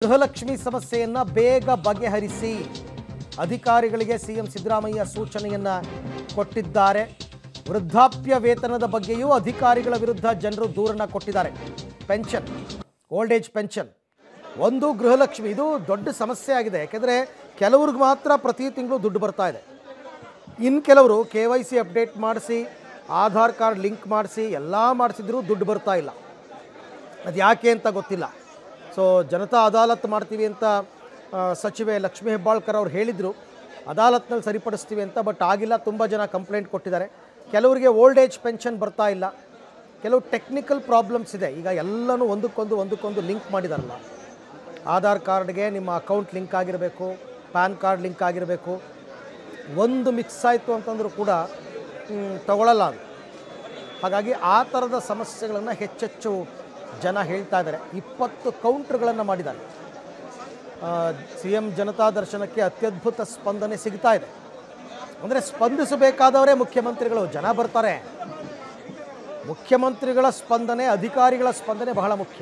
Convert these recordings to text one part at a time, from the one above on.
ಗೃಹಲಕ್ಷ್ಮಿ ಸಮಸ್ಯೆಯನ್ನ ಬೇಗ ಬಗೆಹರಿಸಿ ಅಧಿಕಾರಿಗಳಿಗೆ ಸಿಎಂ ಸಿದ್ದರಾಮಯ್ಯ ಸೂಚನೆಯನ್ನ ಕೊಟ್ಟಿದ್ದಾರೆ ವೃದ್ಧಾಪ್ಯ ವೇತನದ ಬಗ್ಗೆಯೂ ಅಧಿಕಾರಿಗಳ ವಿರುದ್ಧ ಜನರು ದೂರನ್ನ ಕೊಟ್ಟಿದ್ದಾರೆ ಪೆನ್ಷನ್ ಓಲ್ಡ್ ಏಜ್ ಪೆನ್ಷನ್ ಒಂದು ಗೃಹಲಕ್ಷ್ಮಿ ಇದು ದೊಡ್ಡ ಸಮಸ್ಯೆ ಆಗಿದೆ ಯಾಕೆಂದರೆ ಕೆಲವ್ರಿಗೆ ಮಾತ್ರ ಪ್ರತಿ ತಿಂಗಳು ದುಡ್ಡು ಬರ್ತಾ ಇದೆ ಇನ್ನು ಕೆಲವರು ಕೆ ವೈ ಸಿ ಅಪ್ಡೇಟ್ ಮಾಡಿಸಿ ಆಧಾರ್ ಕಾರ್ಡ್ ಲಿಂಕ್ ಮಾಡಿಸಿ ಎಲ್ಲ ಮಾಡಿಸಿದ್ರೂ ದುಡ್ಡು ಬರ್ತಾ ಇಲ್ಲ ಅದು ಯಾಕೆ ಅಂತ ಗೊತ್ತಿಲ್ಲ ಸೊ ಜನತಾ ಅದಾಲತ್ ಮಾಡ್ತೀವಿ ಅಂತ ಆ, ಸಚಿವೆ ಲಕ್ಷ್ಮೀ ಹೆಬ್ಬಾಳ್ಕರ್ ಅವ್ರು ಹೇಳಿದರು ಅದಾಲತ್ನಲ್ಲಿ ಸರಿಪಡಿಸ್ತೀವಿ ಅಂತ ಬಟ್ ಆಗಿಲ್ಲ ತುಂಬ ಜನ ಕಂಪ್ಲೇಂಟ್ ಕೊಟ್ಟಿದ್ದಾರೆ ಕೆಲವರಿಗೆ ಓಲ್ಡ್ ಏಜ್ ಪೆನ್ಷನ್ ಬರ್ತಾ ಇಲ್ಲ ಕೆಲವು ಟೆಕ್ನಿಕಲ್ ಪ್ರಾಬ್ಲಮ್ಸ್ ಇದೆ ಈಗ ಎಲ್ಲನೂ ಒಂದಕ್ಕೊಂದು ಒಂದಕ್ಕೊಂದು ಲಿಂಕ್ ಮಾಡಿದಾರಲ್ಲ ಆಧಾರ್ ಕಾರ್ಡ್ಗೆ ನಿಮ್ಮ ಅಕೌಂಟ್ ಲಿಂಕ್ ಆಗಿರಬೇಕು ಪ್ಯಾನ್ ಕಾರ್ಡ್ ಲಿಂಕ್ ಆಗಿರಬೇಕು ಒಂದು ಮಿಕ್ಸ್ ಆಯಿತು ಅಂತಂದರೂ ಕೂಡ ಮ್, ತಗೊಳ್ಳಲ್ಲ ಅದು ಹಾಗಾಗಿ ಆ ಥರದ ಸಮಸ್ಯೆಗಳನ್ನು ಹೆಚ್ಚೆಚ್ಚು ಜನ ಹೇಳ್ತಾ ಇದ್ದಾರೆ ಇಪ್ಪತ್ತು ಕೌಂಟ್ರ್ಗಳನ್ನು ಮಾಡಿದ್ದಾರೆ ಸಿ ಎಂ ಜನತಾ ದರ್ಶನಕ್ಕೆ ಅತ್ಯದ್ಭುತ ಸ್ಪಂದನೆ ಸಿಗ್ತಾ ಇದೆ ಅಂದರೆ ಸ್ಪಂದಿಸಬೇಕಾದವರೇ ಮುಖ್ಯಮಂತ್ರಿಗಳು ಜನ ಬರ್ತಾರೆ ಮುಖ್ಯಮಂತ್ರಿಗಳ ಸ್ಪಂದನೆ ಅಧಿಕಾರಿಗಳ ಸ್ಪಂದನೆ ಬಹಳ ಮುಖ್ಯ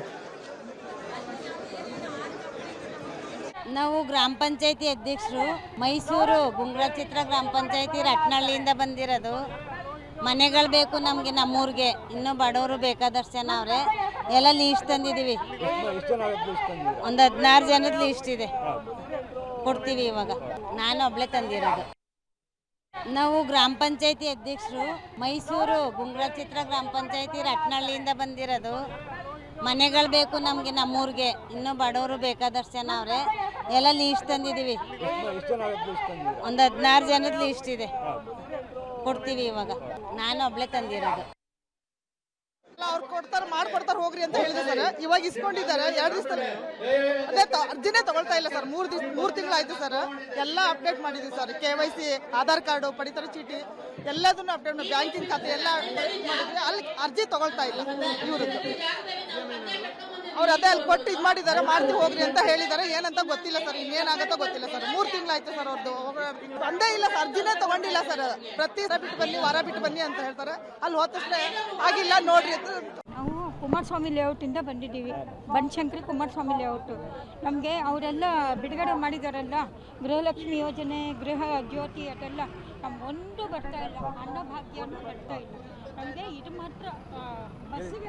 ನಾವು ಗ್ರಾಮ ಪಂಚಾಯತಿ ಅಧ್ಯಕ್ಷರು ಮೈಸೂರು ಗುಂಗ್ರ ಚಿತ್ರ ಗ್ರಾಮ ಪಂಚಾಯತಿ ರಟ್ನಳ್ಳಿಯಿಂದ ಬಂದಿರೋದು ಮನೆಗಳು ಬೇಕು ನಮಗೆ ನಮ್ಮೂರಿಗೆ ಇನ್ನೂ ಬಡವರು ಬೇಕಾದಷ್ಟು ಜನ ಅವರೇ ಎಲ್ಲ ಲೀಸ್ಟ್ ತಂದಿದ್ದೀವಿ ಒಂದು ಹದಿನಾರು ಜನದ ಲೀಸ್ಟ್ ಇದೆ ಕೊಡ್ತೀವಿ ಇವಾಗ ನಾನು ಒಬ್ಳೆ ತಂದಿರೋದು ನಾವು ಗ್ರಾಮ ಪಂಚಾಯತಿ ಅಧ್ಯಕ್ಷರು ಮೈಸೂರು ಗುಂಗ್ರ ಚಿತ್ರ ಗ್ರಾಮ ಪಂಚಾಯತಿ ರಟ್ನಳ್ಳಿಯಿಂದ ಬಂದಿರೋದು ಮನೆಗಳು ಬೇಕು ನಮಗೆ ನಮ್ಮೂರಿಗೆ ಇನ್ನೂ ಬಡವರು ಬೇಕಾದಷ್ಟು ಜನ ಅವರೇ ಎಲ್ಲ ಲೀಸ್ಟ್ ತಂದಿದ್ದೀವಿ ಒಂದು ಹದಿನಾರು ಜನದ ಲೀಸ್ಟ್ ಇದೆ ಕೊಡ್ತೀವಿ ಇವಾಗ ನಾನು ಒಬ್ಳೆ ತಂದಿರೋದು ಅವ್ರು ಕೊಡ್ತಾರೆ ಮಾಡ್ಕೊಡ್ತಾರೆ ಹೋಗ್ರಿ ಅಂತ ಹೇಳಿದ್ರು ಸರ್ ಇವಾಗ ಇಸ್ಕೊಂಡಿದ್ದಾರೆ ಎರಡು ದಿವಸದಲ್ಲಿ ಅದೇ ತ- ಅರ್ಜಿನೇ ತಗೊಳ್ತಾ ಇಲ್ಲ ಸರ್ ಮೂರು ದಿವಸ ಮೂರು ತಿಂಗಳಾಯ್ತು ಸರ್ ಎಲ್ಲ ಅಪ್ಡೇಟ್ ಮಾಡಿದ್ವಿ sir K Y C Aadhaar card ಪಡಿತರ ಚೀಟಿ ಎಲ್ಲದನ್ನು ಅಪ್ಡೇಟ್ ಮಾಡಿ ಬ್ಯಾಂಕಿಂಗ್ ಖಾತೆ ಎಲ್ಲ ಮಾಡಿದ್ವಿ ಅಲ್ಲಿ ಅರ್ಜಿ ತಗೊಳ್ತಾ ಇಲ್ಲ ಇವ್ರದ್ದು ಅವ್ರು ಅದೇ ಅಲ್ಲಿ ಕೊಟ್ಟು ಇದು ಮಾಡಿದ್ದಾರೆ ಮಾಡ್ತೀವಿ ಹೋಗ್ರಿ ಅಂತ ಹೇಳಿದ್ದಾರೆ ಏನಂತ ಗೊತ್ತಿಲ್ಲ ಸರ್ ಇನ್ನೇನಾಗತ್ತೋ ಗೊತ್ತಿಲ್ಲ ಸರ್ ಮೂರು ತಿಂಗಳಾಯ್ತು ಸರ್ ಅವ್ರದ್ದು ಬಂದೇ ಇಲ್ಲ ಸರ್ ಅರ್ಜಿನೇ ತಗೊಂಡಿಲ್ಲ ಸರ್ ಪ್ರತಿ ವಾರ ಬಿಟ್ಟು ಬನ್ನಿ ವಾರ ಬಿಟ್ಟು ಬನ್ನಿ ಅಂತ ಹೇಳ್ತಾರೆ ಅಲ್ಲಿ ಹೋದ ತಕ್ಷಣ ಆಗಿಲ್ಲ ನೋಡ್ರಿ ಅಂತ ನಾವು ಕುಮಾರಸ್ವಾಮಿ ಲೇಔಟಿಂದ ಬಂದಿದ್ದೀವಿ ಬನಶಂಕರಿ ಕುಮಾರಸ್ವಾಮಿ ಲೇಔಟು ನಮಗೆ ಅವರೆಲ್ಲ ಬಿಡುಗಡೆ ಮಾಡಿದಾರಲ್ಲ ಗೃಹಲಕ್ಷ್ಮಿ ಯೋಜನೆ ಗೃಹ ಜ್ಯೋತಿ ಅದೆಲ್ಲ ನಮಗೊಂದು ಬರ್ತಾ ಇಲ್ಲ ಅನ್ನಭಾಗ್ಯನೂ ಬರ್ತಾ ಇಲ್ಲ ನಮಗೆ ಇದು ಮಾತ್ರ ಆ, ಬಸ್ಸಿಗೆ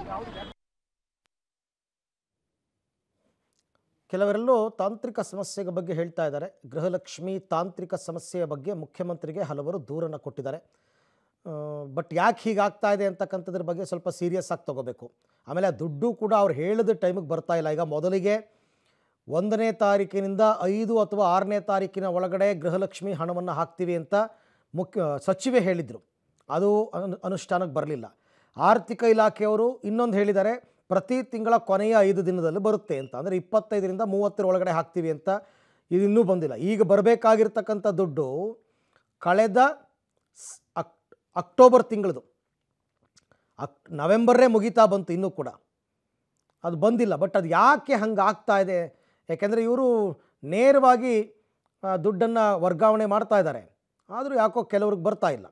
ಕೆಲವರೆಲ್ಲೂ ತಾಂತ್ರಿಕ ಸಮಸ್ಯೆಗಳ ಬಗ್ಗೆ ಹೇಳ್ತಾ ಇದ್ದಾರೆ ಗೃಹಲಕ್ಷ್ಮಿ ತಾಂತ್ರಿಕ ಸಮಸ್ಯೆಯ ಬಗ್ಗೆ ಮುಖ್ಯಮಂತ್ರಿಗೆ ಹಲವರು ದೂರನ್ನು ಕೊಟ್ಟಿದ್ದಾರೆ ಬಟ್ ಯಾಕೆ ಹೀಗಾಗ್ತಾ ಇದೆ ಅಂತಕ್ಕಂಥದ್ರ ಬಗ್ಗೆ ಸ್ವಲ್ಪ ಸೀರಿಯಸ್ ಆಗಿ ತಗೋಬೇಕು ಆಮೇಲೆ ಆ ದುಡ್ಡು ಕೂಡ ಅವ್ರು ಹೇಳಿದ ಟೈಮಿಗೆ ಬರ್ತಾ ಇಲ್ಲ ಈಗ ಮೊದಲಿಗೆ ಒಂದನೇ ತಾರೀಕಿನಿಂದ ಐದು ಅಥವಾ ಆರನೇ ತಾರೀಕಿನ ಒಳಗಡೆ ಗೃಹಲಕ್ಷ್ಮಿ ಹಣವನ್ನು ಹಾಕ್ತೀವಿ ಅಂತ ಮುಖ್ಯ ಸಚಿವೆ ಹೇಳಿದರು ಅದು ಅನು ಅನುಷ್ಠಾನಕ್ಕೆ ಬರಲಿಲ್ಲ ಆರ್ಥಿಕ ಇಲಾಖೆಯವರು ಇನ್ನೊಂದು ಹೇಳಿದ್ದಾರೆ ಪ್ರತಿ ತಿಂಗಳ ಕೊನೆಯ ಐದು ದಿನದಲ್ಲಿ ಬರುತ್ತೆ ಅಂತ ಅಂದರೆ ಇಪ್ಪತ್ತೈದರಿಂದ ಮೂವತ್ತರ ಒಳಗಡೆ ಹಾಕ್ತೀವಿ ಅಂತ ಇದು ಇನ್ನೂ ಬಂದಿಲ್ಲ ಈಗ ಬರಬೇಕಾಗಿರ್ತಕ್ಕಂಥ ದುಡ್ಡು ಕಳೆದ ಸ್- ಅಕ್ ಅಕ್ಟೋಬರ್ ತಿಂಗಳದು ಅಕ್ ನವೆಂಬರೇ ಮುಗಿತಾ ಬಂತು ಇನ್ನೂ ಕೂಡ ಅದು ಬಂದಿಲ್ಲ ಬಟ್ ಅದು ಯಾಕೆ ಹಂಗೆ ಆಗ್ತಾ ಇದೆ ಯಾಕೆಂದರೆ ಇವರು ನೇರವಾಗಿ ದುಡ್ಡನ್ನು ವರ್ಗಾವಣೆ ಮಾಡ್ತಾ ಇದ್ದಾರೆ ಆದರೂ ಯಾಕೋ ಕೆಲವ್ರಿಗೆ ಬರ್ತಾ ಇಲ್ಲ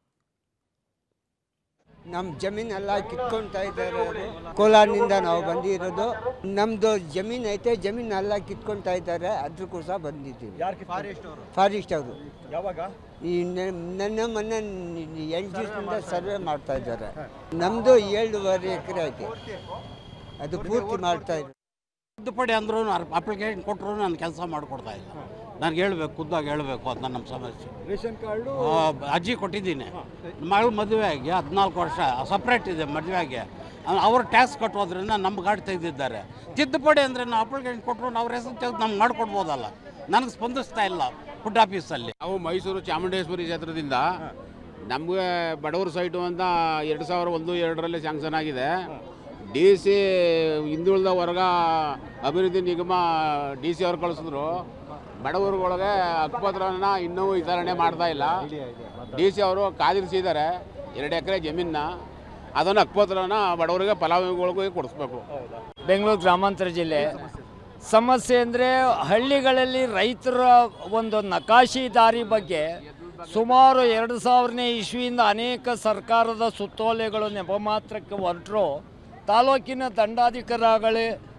ನಮ್ಮ ಜಮೀನೆಲ್ಲ ಕಿತ್ಕೊಳ್ತಾ ಇದ್ದಾರೆ ಅವರು ಕೋಲಾರ್ನಿಂದ ನಾವು ಬಂದಿರೋದು ನಮ್ಮದು ಜಮೀನು ಐತೆ ಜಮೀನೆಲ್ಲ ಕಿತ್ಕೊಳ್ತಾ ಇದ್ದಾರೆ ಅದಕ್ಕೋಸ್ಕರ ಬಂದಿದ್ದೀವಿ ಫಾರೆಸ್ಟ್ ಅವರು ಯಾವಾಗ ಈ ನೆ- ನನ್ನ ಮೊನ್ನೆ ಎಂಟು ದಿವಸದಿಂದ ಸರ್ವೆ ಮಾಡ್ತಾ ಇದ್ದಾರೆ ನಮ್ಮದು ಏಳುವರೆ ಎಕರೆ ಐತೆ ಅದು ಪೂರ್ತಿ ಮಾಡ್ತಾ ಇದ್ದಾರೆ ತಿದ್ದುಪಡಿ ಅಂದ್ರೂ ಅಪ್ಲಿಕೇಶನ್ ಕೊಟ್ಟರು ನಾನು ಕೆಲಸ ಮಾಡಿಕೊಡ್ತಾ ಇಲ್ಲ ನನಗೆ ಹೇಳ್ಬೇಕು ಖುದ್ದಾಗಿ ಹೇಳಬೇಕು ಅಂತ ನಮ್ಮ ಸಮಸ್ಯೆ ರೇಷನ್ ಕಾರ್ಡು ಆ, ಅಜ್ಜಿ ಕೊಟ್ಟಿದ್ದೀನಿ ಮಗಳು ಮದುವೆ ಆಗಿ ಹದಿನಾಲ್ಕು ವರ್ಷ ಸಪ್ರೇಟ್ ಇದೆ ಮದುವೆಗೆ ಅವ್ರು ಟ್ಯಾಕ್ಸ್ ಕಟ್ಟೋದ್ರಿಂದ ನಮ್ಮ ಗಾಡಿ ತೆಗೆದಿದ್ದಾರೆ ತಿದ್ದುಪಡಿ ಅಂದರೆ ನಾವು ಅಪ್ಲಿಕೇಶನ್ ಕೊಟ್ಟರು ಅವ್ರ ಹೆಸರು ತೆಗೆದು ನಮ್ಗೆ ಮಾಡಿಕೊಡ್ಬೋದಲ್ಲ ನನಗೆ ಸ್ಪಂದಿಸ್ತಾ ಇಲ್ಲ ಫುಡ್ ಆಫೀಸಲ್ಲಿ ನಾವು ಮೈಸೂರು ಚಾಮುಂಡೇಶ್ವರಿ ಕ್ಷೇತ್ರದಿಂದ ನಮಗೆ ಬಡವರ ಸೈಟು ಅಂತ ಎರಡು ಸಾವಿರ ಒಂದು ಎರಡರಲ್ಲಿ ಸ್ಯಾಂಕ್ಷನ್ ಆಗಿದೆ ಡಿ ಸಿ ಹಿಂದುಳಿದ ವರ್ಗ ಅಭಿವೃದ್ಧಿ ನಿಗಮ ಡಿ ಸಿ ಅವ್ರು ಕಳಿಸಿದ್ರು ಬಡವರುಗಳಿಗೆ ಹಕ್ಕುಪತ್ರನ ಇನ್ನೂ ವಿತರಣೆ ಮಾಡ್ತಾ ಇಲ್ಲ ಡಿ ಸಿ ಅವರು ಕಾದಿರಿಸಿದ್ದಾರೆ ಎರಡು ಎಕರೆ ಜಮೀನ ಅದನ್ನು ಹಕ್ಕುಪತ್ರನ ಬಡವರಿಗೆ ಫಲಾನುಭವಿಗಳಿಗೂ ಕೊಡಿಸ್ಬೇಕು ಬೆಂಗಳೂರು ಗ್ರಾಮಾಂತರ ಜಿಲ್ಲೆ ಸಮಸ್ಯೆ ಅಂದರೆ ಹಳ್ಳಿಗಳಲ್ಲಿ ರೈತರ ಒಂದು ನಕಾಶಿ ದಾರಿ ಬಗ್ಗೆ ಸುಮಾರು ಎರಡು ಸಾವಿರನೇ ಇಸ್ವಿಯಿಂದ ಅನೇಕ ಸರ್ಕಾರದ ಸುತ್ತೋಲೆಗಳು ನೆಪ ಮಾತ್ರಕ್ಕೆ ಹೊರಟರು ತಾಲೂಕಿನ ದಂಡಾಧಿಕಾರಿಗಳೇ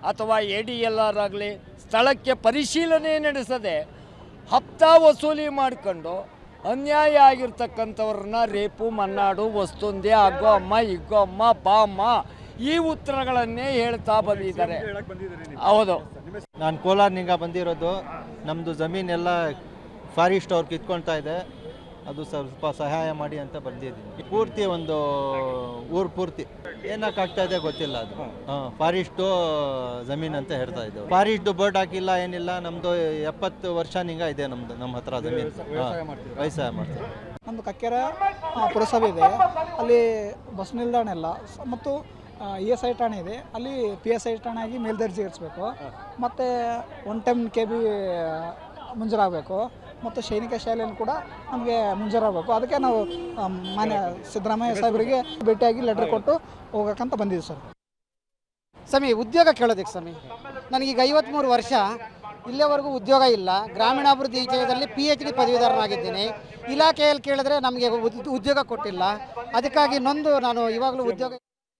ಅಥವಾ ಎ ಡಿ ಎಲ್ ಆರ್ ಆಗಲಿ ಸ್ಥಳಕ್ಕೆ ಪರಿಶೀಲನೆ ನಡೆಸದೆ ಹಪ್ತಾ ವಸೂಲಿ ಮಾಡಿಕೊಂಡು ಅನ್ಯಾಯ ಆಗಿರ್ತಕ್ಕಂಥವ್ರನ್ನ ರೇಪು ಮನ್ನಾಡು ವಸ್ತುಂದೆ ಅಗ್ಗೋ ಅಮ್ಮ ಇಗ್ಗೋ ಅಮ್ಮ ಬಾ ಅಮ್ಮ ಈ ಉತ್ತರಗಳನ್ನೇ ಹೇಳ್ತಾ ಬಂದಿದ್ದಾರೆ ಹೌದು ನಾನು ಕೋಲಾರ್ನಿಂದ ಬಂದಿರೋದು ನಮ್ಮದು ಜಮೀನೆಲ್ಲ ಫಾರೆಸ್ಟ್ ಅವ್ರು ಕಿತ್ಕೊಳ್ತಾ ಇದೆ ಅದು ಸ್ವಲ್ಪ ಸಹಾಯ ಮಾಡಿ ಅಂತ ಬಂದಿದ್ದೀನಿ ಪೂರ್ತಿ ಒಂದು ಊರು ಪೂರ್ತಿ ಏನಕ್ಕಾಗ್ತಾ ಇದೆ ಗೊತ್ತಿಲ್ಲ ಅದು ಹಾಂ ಫಾರೆಸ್ಟು ಜಮೀನು ಅಂತ ಹೇಳ್ತಾ ಇದ್ದೇವೆ ಫಾರೆಸ್ಟ್ದು ಬೋರ್ಡ್ ಹಾಕಿಲ್ಲ ಏನಿಲ್ಲ ನಮ್ಮದು ಎಪ್ಪತ್ತು ವರ್ಷ ನಿಂಗ ಇದೆ ನಮ್ಮದು ನಮ್ಮ ಹತ್ರ ಜಮೀನು ಹಾಂ ವ್ಯವಸಾಯ ಮಾಡ್ತೀವಿ ನಮ್ಮದು ಕಕ್ಕೆರೆ ಆ, ಪುರಸಭೆ ಇದೆ ಅಲ್ಲಿ ಬಸ್ ನಿಲ್ದಾಣ ಇಲ್ಲ ಸ- ಮತ್ತು ಇ ಎಸ್ ಐ ಠಾಣೆ ಇದೆ ಅಲ್ಲಿ ಪಿ ಎಸ್ ಐ ಠಾಣೆ ಆಗಿ ಮೇಲ್ದರ್ಜೆಗೇರಿಸಬೇಕು ಮತ್ತು ಒನ್ ಟೈಮ್ ಕೆ ಬಿ ಮುಂಜಾರಾಗಬೇಕು ಮತ್ತು ಸೈನಿಕ ಶಾಲೆಯನ್ನು ಕೂಡ ನಮಗೆ ಮುಂಜಾರಾಗಬೇಕು ಅದಕ್ಕೆ ನಾವು ಆ, ಮಾನ್ಯ ಸಿದ್ದರಾಮಯ್ಯ ಸಾಹೇಬರಿಗೆ ಭೇಟಿಯಾಗಿ ಲೆಟರ್ ಕೊಟ್ಟು ಹೋಗಕ್ಕಂತ ಬಂದಿದ್ದೀವಿ ಸರ್ ಸ್ವಾಮಿ ಉದ್ಯೋಗ ಕೇಳೋದಕ್ಕೆ ಸ್ವಾಮಿ ನನಗೀಗ ಐವತ್ತ್ಮೂರು ವರ್ಷ ಇಲ್ಲಿವರೆಗೂ ಉದ್ಯೋಗ ಇಲ್ಲ ಗ್ರಾಮೀಣಾಭಿವೃದ್ಧಿ ವಿಷಯದಲ್ಲಿ ಪಿ ಎಚ್ ಡಿ ಪದವೀಧರನಾಗಿದ್ದೀನಿ ಇಲಾಖೆಯಲ್ಲಿ ಕೇಳಿದ್ರೆ ನಮಗೆ ಉದ್- ಉದ್ಯೋಗ ಕೊಟ್ಟಿಲ್ಲ ಅದಕ್ಕಾಗಿ ನೊಂದು ನಾನು ಇವಾಗಲೂ ಉದ್ಯೋಗ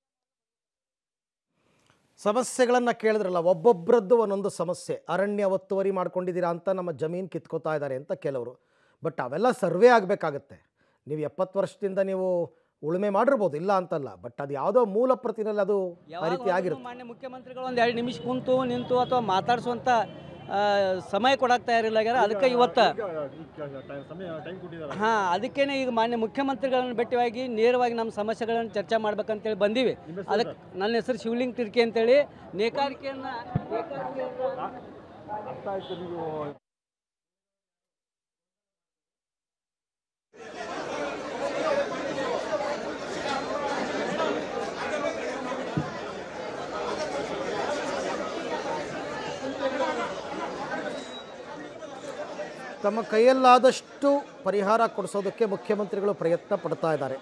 ಸಮಸ್ಯೆಗಳನ್ನು ಕೇಳಿದ್ರಲ್ಲ ಒಬ್ಬೊಬ್ಬರದ್ದು ಒಂದೊಂದು ಸಮಸ್ಯೆ ಅರಣ್ಯ ಒತ್ತುವರಿ ಮಾಡ್ಕೊಂಡಿದ್ದೀರಾ ಅಂತ ನಮ್ಮ ಜಮೀನು ಕಿತ್ಕೋತಾ ಇದ್ದಾರೆ ಅಂತ ಕೆಲವರು ಬಟ್ ಅವೆಲ್ಲ ಸರ್ವೆ ಆಗಬೇಕಾಗತ್ತೆ ನೀವು ಎಪ್ಪತ್ತು ವರ್ಷದಿಂದ ನೀವು ಉಳುಮೆ ಮಾಡಿರ್ಬೋದು ಇಲ್ಲ ಅಂತಲ್ಲ ಬಟ್ ಅದು ಯಾವುದೋ ಮೂಲ ಪ್ರತಿನಲ್ಲಿ ಅದು ಆ ರೀತಿ ಆಗಿರುತ್ತೆ ಮಾನ್ಯ ಮುಖ್ಯಮಂತ್ರಿಗಳು ಒಂದು ಎರಡು ನಿಮಿಷ ಕುಂತು ನಿಂತು ಅಥವಾ ಮಾತಾಡಿಸುವಂಥ ಆ, ಸಮಯ ಕೊಡಕ್ಕೆ ತಯಾರಿಲ್ಲ ಆಗ್ಯಾರ ಅದಕ್ಕೆ ಇವತ್ತು ಹಾಂ ಅದಕ್ಕೇನೆ ಈಗ ಮಾನ್ಯ ಮುಖ್ಯಮಂತ್ರಿಗಳನ್ನು ಭೇಟಿಯಾಗಿ ನೇರವಾಗಿ ನಮ್ಮ ಸಮಸ್ಯೆಗಳನ್ನು ಚರ್ಚೆ ಮಾಡ್ಬೇಕಂತೇಳಿ ಬಂದೀವಿ ಅದಕ್ಕೆ ನನ್ನ ಹೆಸರು ಶಿವಲಿಂಗ್ ತಿರ್ಕಿ ಅಂತೇಳಿ ನೇಕಾರಿಕೆಯನ್ನು ತಮ್ಮ ಕೈಯಲ್ಲಾದಷ್ಟು ಪರಿಹಾರ ಕೊಡಿಸೋದಕ್ಕೆ ಮುಖ್ಯಮಂತ್ರಿಗಳು ಪ್ರಯತ್ನ ಪಡ್ತಾ ಇದ್ದಾರೆ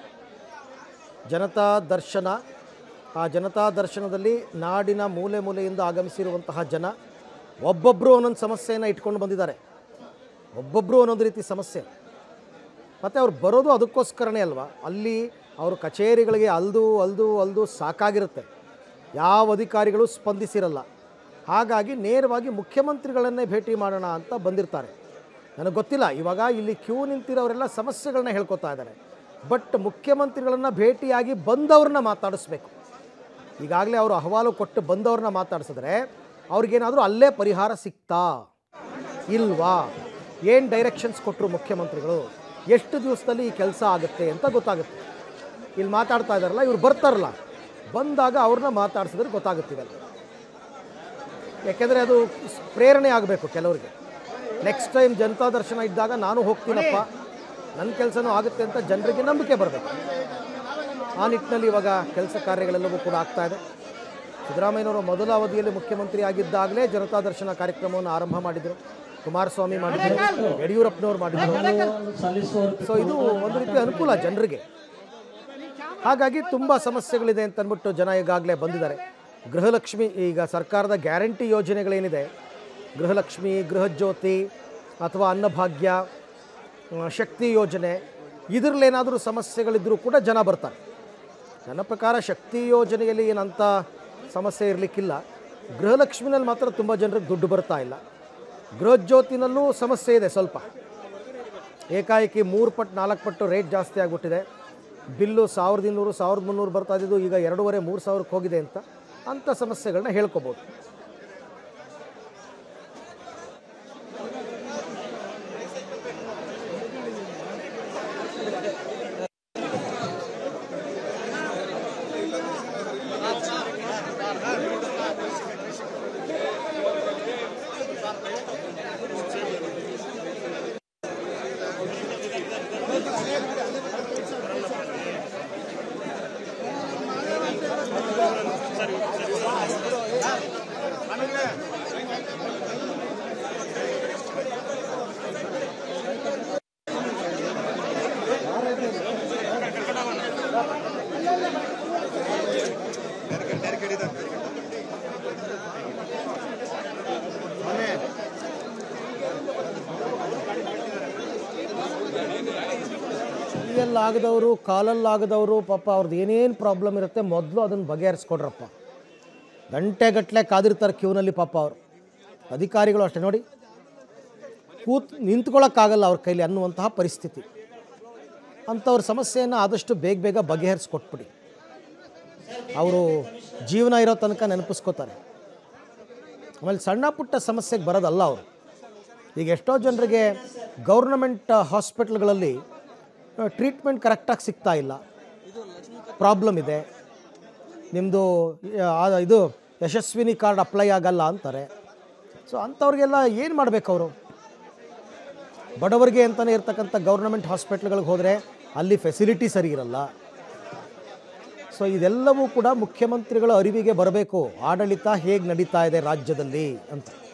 ಜನತಾ ದರ್ಶನ ಆ ಜನತಾ ದರ್ಶನದಲ್ಲಿ ನಾಡಿನ ಮೂಲೆ ಮೂಲೆಯಿಂದ ಆಗಮಿಸಿರುವಂತಹ ಜನ ಒಬ್ಬೊಬ್ಬರು ಒಂದೊಂದು ಸಮಸ್ಯೆಯನ್ನು ಇಟ್ಕೊಂಡು ಬಂದಿದ್ದಾರೆ ಒಬ್ಬೊಬ್ಬರು ಒಂದೊಂದು ರೀತಿ ಸಮಸ್ಯೆ ಮತ್ತು ಅವ್ರು ಬರೋದು ಅದಕ್ಕೋಸ್ಕರನೇ ಅಲ್ವಾ ಅಲ್ಲಿ ಅವರು ಕಚೇರಿಗಳಿಗೆ ಅಲ್ದು ಅಲ್ದು ಅಲ್ದು ಸಾಕಾಗಿರುತ್ತೆ ಯಾವ ಅಧಿಕಾರಿಗಳು ಸ್ಪಂದಿಸಿರಲ್ಲ ಹಾಗಾಗಿ ನೇರವಾಗಿ ಮುಖ್ಯಮಂತ್ರಿಗಳನ್ನೇ ಭೇಟಿ ಮಾಡೋಣ ಅಂತ ಬಂದಿರ್ತಾರೆ ನನಗೆ ಗೊತ್ತಿಲ್ಲ ಇವಾಗ ಇಲ್ಲಿ ಕ್ಯೂ ನಿಂತಿರೋರೆಲ್ಲ ಸಮಸ್ಯೆಗಳನ್ನ ಹೇಳ್ಕೊತಾ ಇದ್ದಾರೆ ಬಟ್ ಮುಖ್ಯಮಂತ್ರಿಗಳನ್ನು ಭೇಟಿಯಾಗಿ ಬಂದವ್ರನ್ನ ಮಾತಾಡಿಸ್ಬೇಕು ಈಗಾಗಲೇ ಅವರು ಅಹವಾಲು ಕೊಟ್ಟು ಬಂದವ್ರನ್ನ ಮಾತಾಡಿಸಿದ್ರೆ ಅವ್ರಿಗೇನಾದರೂ ಅಲ್ಲೇ ಪರಿಹಾರ ಸಿಗ್ತಾ ಇಲ್ವಾ ಏನು ಡೈರೆಕ್ಷನ್ಸ್ ಕೊಟ್ಟರು ಮುಖ್ಯಮಂತ್ರಿಗಳು ಎಷ್ಟು ದಿವಸದಲ್ಲಿ ಈ ಕೆಲಸ ಆಗುತ್ತೆ ಅಂತ ಗೊತ್ತಾಗುತ್ತೆ ಇಲ್ಲಿ ಮಾತಾಡ್ತಾ ಇದ್ದಾರಲ್ಲ ಇವ್ರು ಬರ್ತಾರಲ್ಲ ಬಂದಾಗ ಅವ್ರನ್ನ ಮಾತಾಡ್ಸಿದ್ರೆ ಗೊತ್ತಾಗುತ್ತಿವೆಲ್ಲ ಯಾಕೆಂದರೆ ಅದು ಸ್- ಪ್ರೇರಣೆ ಆಗಬೇಕು ಕೆಲವರಿಗೆ ನೆಕ್ಸ್ಟ್ ಟೈಮ್ ಜನತಾ ದರ್ಶನ ಇದ್ದಾಗ ನಾನು ಹೋಗ್ತೀನಪ್ಪ ನನ್ನ ಕೆಲಸನೂ ಆಗುತ್ತೆ ಅಂತ ಜನರಿಗೆ ನಂಬಿಕೆ ಬರಬೇಕು ಆ ನಿಟ್ಟಿನಲ್ಲಿ ಇವಾಗ ಕೆಲಸ ಕಾರ್ಯಗಳೆಲ್ಲವೂ ಕೂಡ ಆಗ್ತಾ ಇದೆ ಸಿದ್ದರಾಮಯ್ಯನವರು ಮೊದಲ ಅವಧಿಯಲ್ಲಿ ಮುಖ್ಯಮಂತ್ರಿ ಆಗಿದ್ದಾಗಲೇ ಜನತಾ ದರ್ಶನ ಕಾರ್ಯಕ್ರಮವನ್ನು ಆರಂಭ ಮಾಡಿದರು ಕುಮಾರಸ್ವಾಮಿ ಮಾಡಿದರು ಯಡಿಯೂರಪ್ಪನವ್ರು ಮಾಡಿದರು ಸೊ ಇದು ಒಂದು ರೀತಿ ಅನುಕೂಲ ಜನರಿಗೆ ಹಾಗಾಗಿ ತುಂಬ ಸಮಸ್ಯೆಗಳಿದೆ ಅಂತ ಅಂದ್ಬಿಟ್ಟು ಜನ ಈಗಾಗಲೇ ಬಂದಿದ್ದಾರೆ ಗೃಹಲಕ್ಷ್ಮಿ ಈಗ ಸರ್ಕಾರದ ಗ್ಯಾರಂಟಿ ಯೋಜನೆಗಳೇನಿದೆ ಗೃಹಲಕ್ಷ್ಮಿ ಗೃಹಜ್ಯೋತಿ ಅಥವಾ ಅನ್ನಭಾಗ್ಯ ಆ, ಶಕ್ತಿ ಯೋಜನೆ ಇದರಲ್ಲೇನಾದರೂ ಸಮಸ್ಯೆಗಳಿದ್ದರೂ ಕೂಡ ಜನ ಬರ್ತಾರೆ ನನ್ನ ಪ್ರಕಾರ ಶಕ್ತಿ ಯೋಜನೆಯಲ್ಲಿ ಏನಂತ ಸಮಸ್ಯೆ ಇರಲಿಕ್ಕಿಲ್ಲ ಗೃಹಲಕ್ಷ್ಮಿನಲ್ಲಿ ಮಾತ್ರ ತುಂಬ ಜನರಿಗೆ ದುಡ್ಡು ಬರ್ತಾ ಇಲ್ಲ ಗೃಹಜ್ಯೋತಿನಲ್ಲೂ ಸಮಸ್ಯೆ ಇದೆ ಸ್ವಲ್ಪ ಏಕಾಏಕಿ ಮೂರು ಪಟ್ಟು ನಾಲ್ಕು ಪಟ್ಟು ರೇಟ್ ಜಾಸ್ತಿ ಆಗಿಬಿಟ್ಟಿದೆ ಬಿಲ್ಲು ಸಾವಿರದ ಇನ್ನೂರು ಸಾವಿರದ ಮುನ್ನೂರು ಬರ್ತಾ ಇದ್ದಿದ್ದು ಈಗ ಎರಡೂವರೆ ಮೂರು ಸಾವಿರಕ್ಕೆ ಹೋಗಿದೆ ಅಂತ ಅಂಥ ಸಮಸ್ಯೆಗಳನ್ನ ಹೇಳ್ಕೊಬೋದು ಕೈಯಲ್ಲಾಗದವರು ಕಾಲಲ್ಲಾಗದವರು ಪಾಪ ಅವ್ರದ್ದು ಏನೇನು ಪ್ರಾಬ್ಲಮ್ ಇರುತ್ತೆ ಮೊದಲು ಅದನ್ನು ಬಗೆಹರಿಸ್ಕೊಡ್ರಪ್ಪ ಗಂಟೆಗಟ್ಟಲೆ ಕಾದಿರ್ತಾರೆ ಕ್ಯೂನಲ್ಲಿ ಪಾಪ ಅವರು ಅಧಿಕಾರಿಗಳು ಅಷ್ಟೇ ನೋಡಿ ಕೂತ್ ನಿಂತ್ಕೊಳ್ಳೋಕ್ಕಾಗಲ್ಲ ಅವ್ರ ಕೈಲಿ ಅನ್ನುವಂತಹ ಪರಿಸ್ಥಿತಿ ಅಂಥವ್ರ ಸಮಸ್ಯೆಯನ್ನು ಆದಷ್ಟು ಬೇಗ ಬೇಗ ಬಗೆಹರಿಸ್ಕೊಟ್ಬಿಡಿ ಅವರು ಜೀವನ ಇರೋ ತನಕ ನೆನಪಿಸ್ಕೋತಾರೆ ಆಮೇಲೆ ಸಣ್ಣ ಪುಟ್ಟ ಸಮಸ್ಯೆಗೆ ಬರೋದಲ್ಲ ಅವರು ಈಗ ಎಷ್ಟೋ ಜನರಿಗೆ ಗೌರ್ನಮೆಂಟ್ ಹಾಸ್ಪಿಟ್ಲ್ಗಳಲ್ಲಿ ಟ್ರೀಟ್ಮೆಂಟ್ ಕರೆಕ್ಟಾಗಿ ಸಿಗ್ತಾ ಇಲ್ಲ ಪ್ರಾಬ್ಲಮ್ ಇದೆ ನಿಮ್ಮದು ಇದು ಯಶಸ್ವಿನಿ ಕಾರ್ಡ್ ಅಪ್ಲೈ ಆಗಲ್ಲ ಅಂತಾರೆ ಸೊ ಅಂಥವ್ರಿಗೆಲ್ಲ ಏನು ಮಾಡಬೇಕು ಅವರು ಬಡವರಿಗೆ ಅಂತಲೇ ಇರ್ತಕ್ಕಂಥ ಗೌರ್ನಮೆಂಟ್ ಹಾಸ್ಪಿಟ್ಲ್ಗಳಿಗೆ ಹೋದರೆ ಅಲ್ಲಿ ಫೆಸಿಲಿಟಿ ಸರಿ ಇರಲ್ಲ ಸೊ ಇದೆಲ್ಲವೂ ಕೂಡ ಮುಖ್ಯಮಂತ್ರಿಗಳ ಅರಿವಿಗೆ ಬರಬೇಕು ಆಡಳಿತ ಹೇಗೆ ನಡೀತಾ ಇದೆ ರಾಜ್ಯದಲ್ಲಿ ಅಂತ